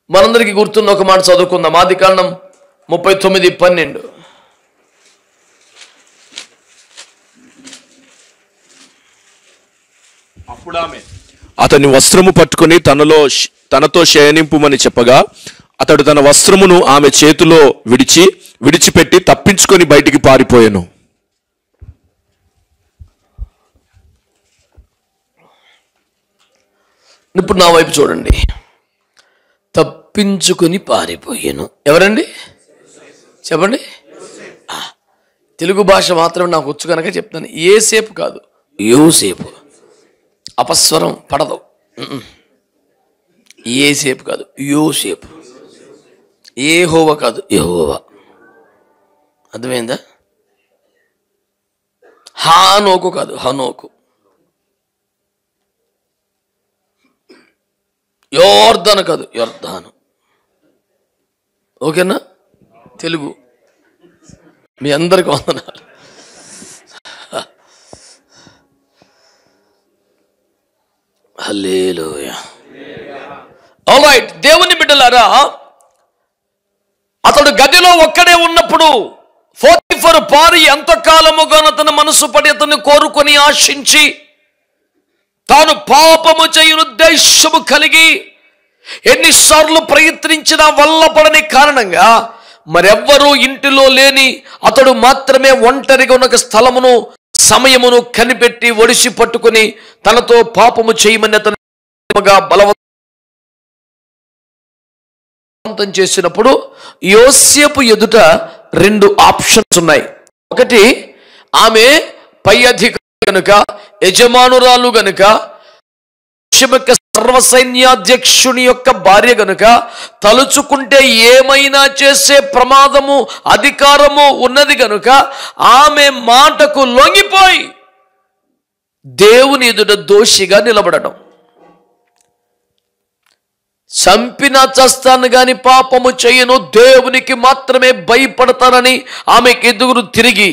మనందరికీ గుర్తున్న ఒక మాట చదువుకుందాం ఆది కాండం ముప్పై తొమ్మిది పన్నెండు అప్పుడు ఆమె అతని వస్త్రము పట్టుకుని తనలో శ- తనతో శయనింపుమని చెప్పగా అతడు తన వస్త్రమును ఆమె చేతిలో విడిచి విడిచిపెట్టి తప్పించుకొని బయటికి పారిపోయాను ఇప్పుడు నా వైపు చూడండి తప్పించుకొని పారిపోయాను ఎవరండి చెప్పండి ఆ, తెలుగు భాష మాత్రం నాకు వచ్చు కనుక చెప్తాను ఏ సేపు కాదు యోసేపు అపస్వరం పడదు ఉమ్మ్. ఏ సేపు కాదు యోసేపు ఏ హోవ కాదు యహోవా అర్థమైందా హానోకు కాదు హనోకు యోర్ధన కాదు యోర్ధాను ఓకేనా తెలుగు మీ అందరికి వందనాలు హల్లేలూయా రైట్ దేవుని బిడ్డలారా అతడు గదిలో ఒక్కడే ఉన్నప్పుడు ఫోర్ పారి ఎంతకాలముగాను తన మనసు పడి అతన్ని కోరుకొని ఆశించి తాను పాపము చేయు ఉద్దేశము కలిగి ఎన్నిసార్లు ప్రయత్నించినా వల్లపడని కారణంగా మరెవ్వరూ ఇంటిలో లేని అతడు మాత్రమే ఒంటరిగా ఉన్న ఒక స్థలమును సమయమును కనిపెట్టి ఒడిసి పట్టుకుని తనతో పాపము చేయమని అతను బలవంతం చేసినప్పుడు యోసేపు ఎదుట రెండు ఆప్షన్స్ ఉన్నాయి ఒకటి ఆమె పై అధికారి గనుక యజమానురాలు గనుక దేశం యొక్క సర్వసైన్యాధ్యక్షుని యొక్క భార్య గనుక తలుచుకుంటే ఏమైనా చేసే ప్రమాదము అధికారము ఉన్నది గనుక ఆమె మాటకు లొంగిపోయి దేవుని ఎదుట దోషిగా నిలబడటం చంపినా చస్తాను గాని పాపము చేయను దేవునికి మాత్రమే భయపడతానని ఆమెకి ఎదుగురు తిరిగి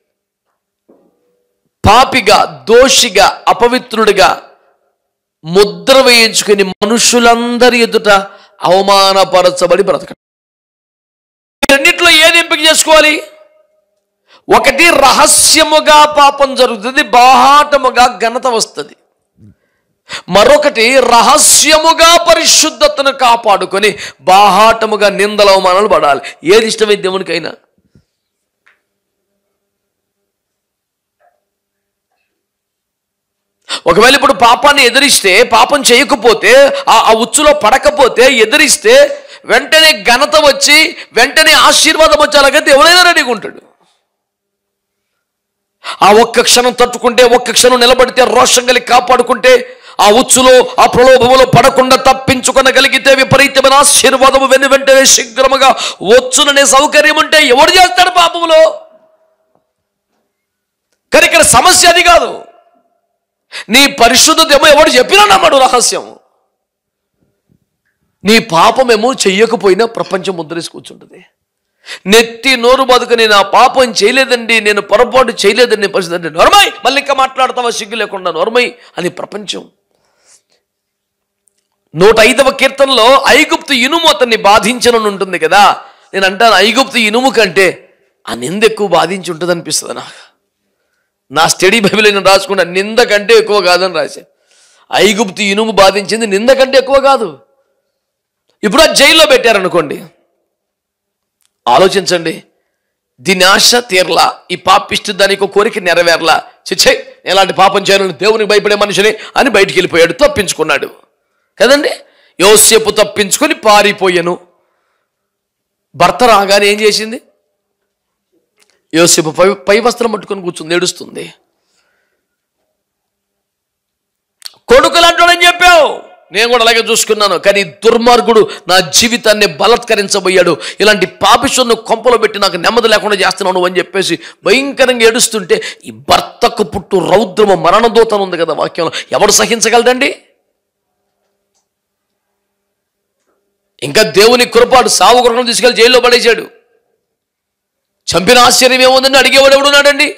పాపిగా దోషిగా అపవిత్రుడిగా ముద్ర వేయించుకుని మనుషులందరి ఎదుట అవమానపరచబడి బ్రతకడం రెండిట్లో ఏది ఎంపిక చేసుకోవాలి ఒకటి రహస్యముగా పాపం జరుగుతుంది బాహాటముగా ఘనత వస్తుంది మరొకటి రహస్యముగా పరిశుద్ధతను కాపాడుకొని బాహాటముగా నిందల అవమానాలు పడాలి ఏది ఇష్టమే దేవునికైనా ఒకవేళ ఇప్పుడు పాపాన్ని ఎదిరిస్తే పాపం చేయకపోతే ఆ ఆ ఉచ్చులో పడకపోతే ఎదిరిస్తే వెంటనే ఘనత వచ్చి వెంటనే ఆశీర్వాదం వచ్చి అలాగైతే ఎవరైనా రెడీగా ఉంటాడు ఆ ఒక్క క్షణం తట్టుకుంటే ఒక్క క్షణం నిలబడితే రోషం కలిగి కాపాడుకుంటే ఆ ఉచ్చులో ఆ ప్రలోభములో పడకుండా తప్పించుకొనగలిగితే విపరీతమైన ఆశీర్వాదము వెను వెంటనే శీఘ్రముగా వచ్చుననే సౌకర్యం ఉంటే ఎవడు చేస్తాడు పాపములో కానీ ఇక్కడ సమస్య అది కాదు నీ పరిశుద్ధతేమో ఎవడు చెప్పినా నమ్మడు రహస్యం నీ పాపమేమో చెయ్యకపోయినా ప్రపంచం ముద్రేసి కూర్చుంటుంది నెత్తి నోరు బతుకుని నా పాపం చేయలేదండి నేను పొరపాటు చేయలేదండి పరిస్థితి అంటే నోర్మై మళ్ళీ ఇంకా మాట్లాడతావా సిగ్గు లేకుండా నోర్మై అని ప్రపంచం నూట ఐదవ కీర్తనలో ఐగుప్తు ఇనుము అతన్ని బాధించనని ఉంటుంది కదా నేను అంటాను ఐగుప్తు ఇనుము కంటే ఆ నింద ఎక్కువ బాధించి ఉంటుంది అనిపిస్తుంది నాకు నా స్టడీ బైబిల్ నేను రాసుకున్నా నింద కంటే ఎక్కువ కాదని రాశా ఐగుప్తు ఇనుము బాధించింది నింద కంటే ఎక్కువ కాదు ఇప్పుడు ఆ జైల్లో పెట్టారనుకోండి ఆలోచించండి దీని ఆశ తీరలా ఈ పాపిష్టి దానికి ఒక కోరిక నెరవేరలా చిచ్చే ఎలాంటి పాపం చేయాలని దేవునికి భయపడే మనిషిని అని బయటికి వెళ్ళిపోయాడు తప్పించుకున్నాడు కదండి యోసేపు తప్పించుకొని పారిపోయాను భర్త రాగానే ఏం చేసింది యోసేపు పై పై వస్త్రం పట్టుకొని కూర్చుంది ఏడుస్తుంది కొడుకులు అంటాడని చెప్పావు నేను కూడా అలాగే చూసుకున్నాను కానీ ఈ దుర్మార్గుడు నా జీవితాన్ని బలత్కరించబోయాడు ఇలాంటి పాపిషన్ను కొంపలో పెట్టి నాకు నెమ్మది లేకుండా చేస్తున్నాను అని చెప్పేసి భయంకరంగా ఏడుస్తుంటే ఈ భర్తకు పుట్టు రౌద్రము మరణదూతను ఉంది కదా వాక్యంలో ఎవడు సహించగలడండి ఇంకా దేవుని కృపాడు సావు గృహం తీసుకెళ్లి జైల్లో పడేశాడు చంపిన ఆశ్చర్యం ఏముందని అడిగేవాడు ఎవడున్నాడండి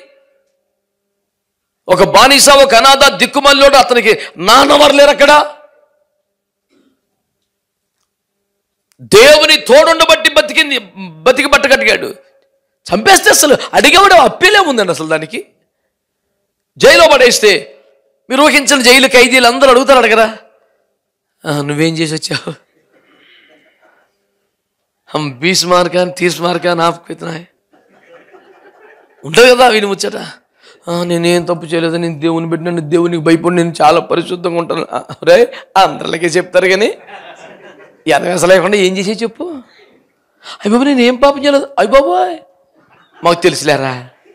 ఒక బానిస ఒక అనాథ దిక్కుమల్లోడు అతనికి నాన్నవారు లేరు అక్కడ దేవుని తోడుండబట్టి బతికింది బతికి బట్టగట్టిగాడు చంపేస్తే అసలు అడిగేవాడు అప్పేలే ఉందండి అసలు దానికి జైల్లో పడేస్తే మీరు ఊహించిన జైలు ఖైదీలు అందరూ అడుగుతారు అడగరా "ఆ, నువ్వేం చేసి వచ్చావు హమ్ బీస్ మార్కాన్ తీస్ మార్కాన్ ఆప్కు ఇతనా హై." ఉంటుంది కదా వీని ముచ్చట "ఆ, నేనేం తప్పు చేయలేదు నేను దేవుని పెట్టిన దేవునికి భయపడి నేను చాలా పరిశుద్ధంగా ఉంటాను "ఆ, రే అందరికే చెప్తారు కానీ ఎనవేస లేకుండా ఏం చేసే చెప్పు అయ్య బాబు నేను ఏం పాపం చేయలేదు అయ్య బాబోయ్ మాకు తెలుసులేరా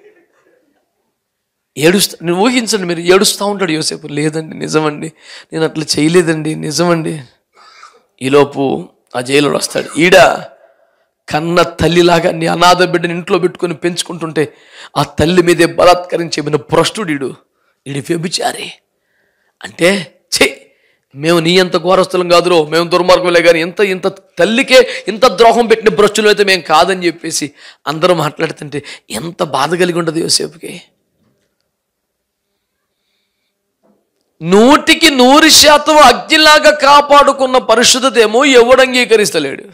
ఏడుస్తా నేను ఊహించండి మీరు ఏడుస్తూ ఉంటాడు యోసేపు లేదండి నిజమండి నేను అట్లా చేయలేదండి నిజమండి ఈలోపు ఆ జైలు వస్తాడు ఈడ కన్న తల్లిలాగా నీ అనాథ బిడ్డని ఇంట్లో పెట్టుకొని పెంచుకుంటుంటే ఆ తల్లి మీదే బలాత్కరించేమిన భ్రష్టుడీడు ఈడు వ్యభిచారి అంటే ఛీ మేము నీ ఎంత ఘోరస్తులం కాదురో మేము దుర్మార్గంలే కానీ ఇంత ఇంత తల్లికే ఇంత ద్రోహం పెట్టిన భ్రష్టులు అయితే మేము కాదని చెప్పేసి అందరూ మాట్లాడుతుంటే ఎంత బాధ కలిగి ఉండదు యోసేపుకి నూటికి నూరు శాతం అగ్నిలాగా కాపాడుకున్న పరిశుద్ధతేమో ఎవడు అంగీకరిస్తలేడు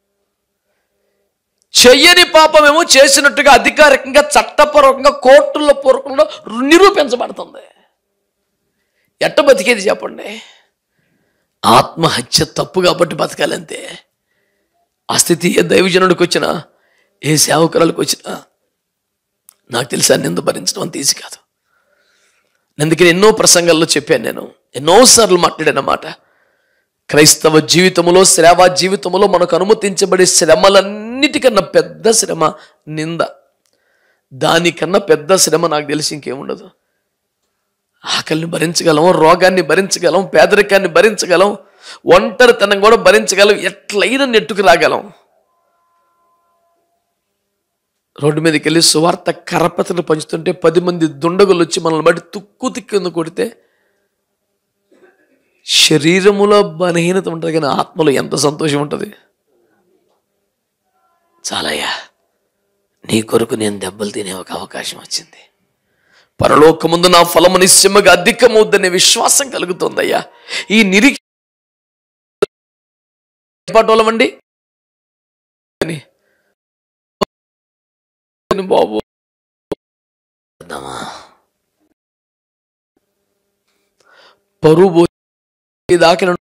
చెయ్యని పాపమేమో చేసినట్టుగా అధికారికంగా చట్టపూర్వకంగా కోర్టుల్లో పూర్వకంగా నిరూపించబడుతుంది ఎట్ట బతికేది చెప్పండి ఆత్మహత్య తప్పు కాబట్టి బతకాలంతే ఆ స్థితి ఏ దైవజనుడికి వచ్చినా ఏ సేవకురాలకు వచ్చినా నాకు తెలుసా నింద భరించడం అంత ఈజీ కాదు అందుకని ఎన్నో ప్రసంగాల్లో చెప్పాను నేను ఎన్నోసార్లు మాట్లాడాను మాట క్రైస్తవ జీవితంలో శ్రవ జీవితంలో మనకు అనుమతించబడే శ్రమలన్నిటికన్నా పెద్ద శ్రమ నింద దానికన్నా పెద్ద శ్రమ నాకు తెలిసి ఇంకేముండదు ఆకలిని భరించగలం రోగాన్ని భరించగలం పేదరికాన్ని భరించగలం ఒంటరితనం కూడా భరించగలం ఎట్లయినా నెట్టుకు రాగలం రోడ్డు మీదకి వెళ్ళి సువార్త కరపతలు పంచుతుంటే పది మంది దుండగులు వచ్చి మనల్ని బట్టి తుక్కు తిక్కింద కొడితే శరీరములో బలహీనత ఉంటుంది కానీ ఆత్మలో ఎంత సంతోషం ఉంటుంది చాలయ్యా నీ కొరకు నేను దెబ్బలు తినే ఒక అవకాశం వచ్చింది పరలోకముందు నా ఫలము నిశ్చయముగా అధికమవుద్దనే విశ్వాసం కలుగుతుందయ్యా ఈ నిరీక్ష పాటోళమండి అని. అని బాబు పరువు దాకా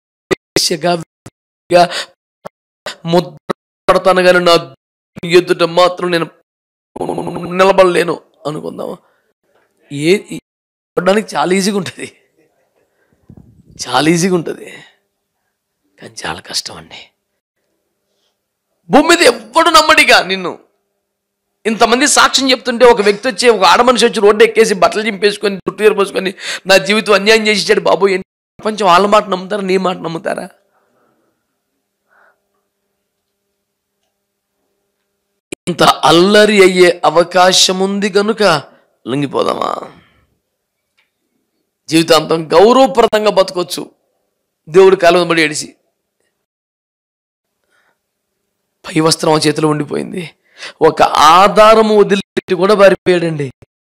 ముద్ర పడతాను కానీ నా ఎదుట మాత్రం నేను నిలబడలేను అనుకుందామా ఏ పడడానికి చాలా ఈజీగా ఉంటుంది చాలా ఈజీగా ఉంటుంది కానీ చాలా కష్టం అండి భూమి మీద ఎవ్వడు నమ్మడిగా నిన్ను ఇంతమంది సాక్ష్యం చెప్తుంటే ఒక వ్యక్తి వచ్చి ఒక ఆడమనిషి వచ్చి రోడ్డు ఎక్కేసి బట్టలు చింపేసుకొని చుట్టూ పోసుకొని నా జీవితం అన్యాయం చేసి ఇచ్చాడు బాబు ఏంటి ప్రపంచం వాళ్ళ మాట నమ్ముతారా నీ మాట నమ్ముతారా ఇంత అల్లరి అయ్యే అవకాశం ఉంది కనుక లొంగిపోదామా జీవితాంతం గౌరవప్రదంగా బతకొచ్చు దేవుడి కాలం పడి ఏడిసి పై వస్త్రం ఆ చేతిలో ఉండిపోయింది ఒక ఆధారము వదిలిపెట్టి కూడా పారిపోయాడండి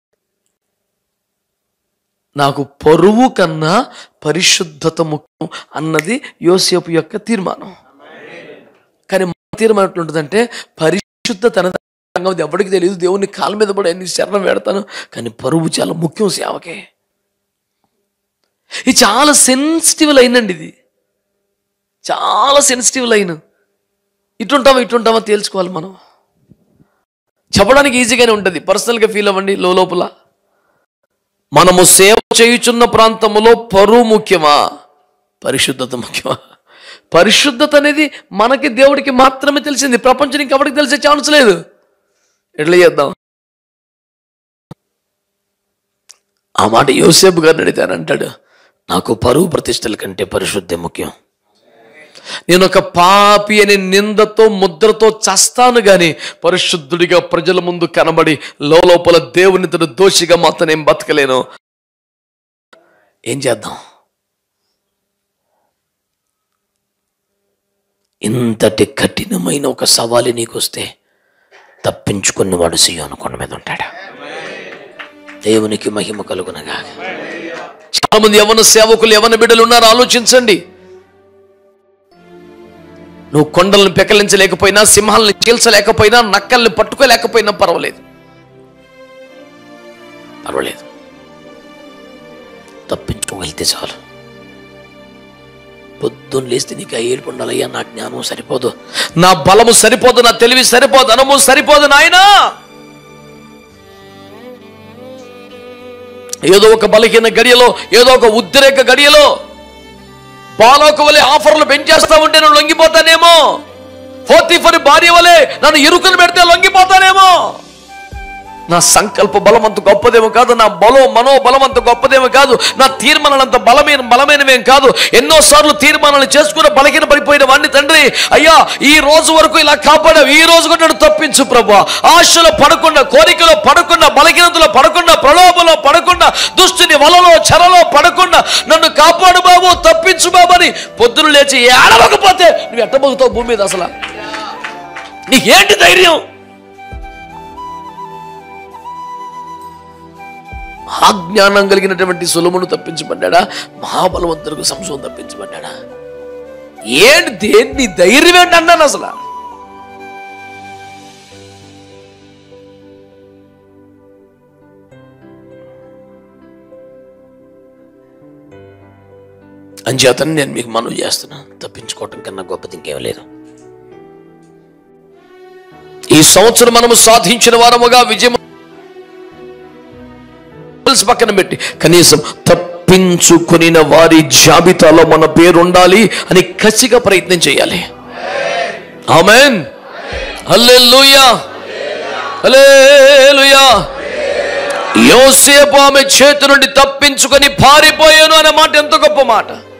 నాకు పరువు కన్నా పరిశుద్ధత ముఖ్యం అన్నది యోసేపు యొక్క తీర్మానం కానీ మన తీర్మానం ఎట్లుంటుందంటే పరిశుద్ధత అనేది సంగతి ఎవరికి తెలియదు దేవుని కాళ్ళ మీద కూడా ఎన్ని శరణం పెడతాను కానీ పరువు చాలా ముఖ్యం సేవకే ఇది చాలా సెన్సిటివ్ లైన్ అండి ఇది చాలా సెన్సిటివ్ లైన్ ఇటుంటామా ఇటుంటామా తేల్చుకోవాలి మనం చెప్పడానికి ఈజీగానే ఉంటుంది పర్సనల్గా ఫీల్ అవ్వండి లోపల మనము సేవ చేయుచున్న ప్రాంతములో పరువు ముఖ్యమా పరిశుద్ధత ముఖ్యమా పరిశుద్ధత అనేది మనకి దేవుడికి మాత్రమే తెలిసింది ప్రపంచానికి ఎవరికి తెలిసే ఛాన్స్ లేదు ఎట్లా చేద్దాం ఆ మాట యోసేపు గారిని అడిగాను అంటాడు నాకు పరువు ప్రతిష్టల కంటే పరిశుద్ధే ముఖ్యం నేను ఒక పాపి అనే నిందతో ముద్రతో చస్తాను గాని పరిశుద్ధుడిగా ప్రజల ముందు కనబడి లోపల దేవుని తన దోషిగా మాత్రం నేను బతకలేను ఏం చేద్దాం ఇంతటి కఠినమైన ఒక సవాలు నీకు వస్తే తప్పించుకున్నవాడు సియోను కొండ మీద ఉంటాడు దేవునికి మహిమ కలుగునగా చాలా మంది యవన సేవకులు యవన బిడ్డలు ఉన్నారు ఆలోచించండి నువ్వు కొండలను పెకలించలేకపోయినా సింహాలను చీల్చలేకపోయినా నక్కల్ని పట్టుకోలేకపోయినా పర్వాలేదు పర్వాలేదు తప్పించుకోగలిగితే చాలు పొద్దున్న లేస్తే నీకు ఆ ఏడుపు ఉండాలయ్యా నా జ్ఞానం సరిపోదు నా బలము సరిపోదు నా తెలివి సరిపోదు ధనము సరిపోదు నాయనా ఏదో ఒక బలహీన గడియలో ఏదో ఒక ఉద్రేక గడియలో బాలోక వలె ఆఫర్లు పెంచేస్తా ఉంటే నేను లొంగిపోతానేమో ఫోర్తిఫర్ భార్య వలె నన్ను ఇరుకులు పెడితే లొంగిపోతానేమో నా సంకల్ప బలం అంత గొప్పదేమో కాదు నా బలో మనో బలం అంత గొప్పదేమో కాదు నా తీర్మానాలు అంత బలమైన బలమైనవేం కాదు ఎన్నోసార్లు తీర్మానాలు చేసుకుని బలహీన పడిపోయిన వాడిని తండ్రి అయ్యా ఈ రోజు వరకు ఇలా కాపాడావు ఈ రోజు కూడా నన్ను తప్పించు ప్రభు ఆశలో పడకుండా కోరికలో పడకుండా బలహీనతలో పడకుండా ప్రలోభంలో పడకుండా దుష్టుని వలలో చెరలో పడకుండా నన్ను కాపాడు బాబు తప్పించు బాబు అని పొద్దున లేచి ఏడవకపోతే నువ్వు ఎట్టబోగుతావు భూమి మీద అసలు నీకేంటి ధైర్యం మహాజ్ఞానం కలిగినటువంటి సులమును తప్పించబడ్డా మహాబలవంతులకు సంశోధం తప్పించబడ్డా ఏంటి దేన్ని ధైర్యం ఏంటి అన్నాను అసలు అంచేతను నేను మీకు మనవి చేస్తున్నా తప్పించుకోవటం కన్నా గొప్పది ఇంకేం లేదు ఈ సంవత్సరం మనము సాధించిన వారముగా విజయం కలిసి పక్కన పెట్టి కనీసం తప్పించుకునిన వారి జాబితాలో మన పేరు ఉండాలి అని కసిగా ప్రయత్నం చేయాలి ఆమెన్ హల్లెలూయా హల్లెలూయా యోసేపు ఆమె చేతి నుండి తప్పించుకొని పారిపోయాను అనే మాట ఎంత గొప్ప మాట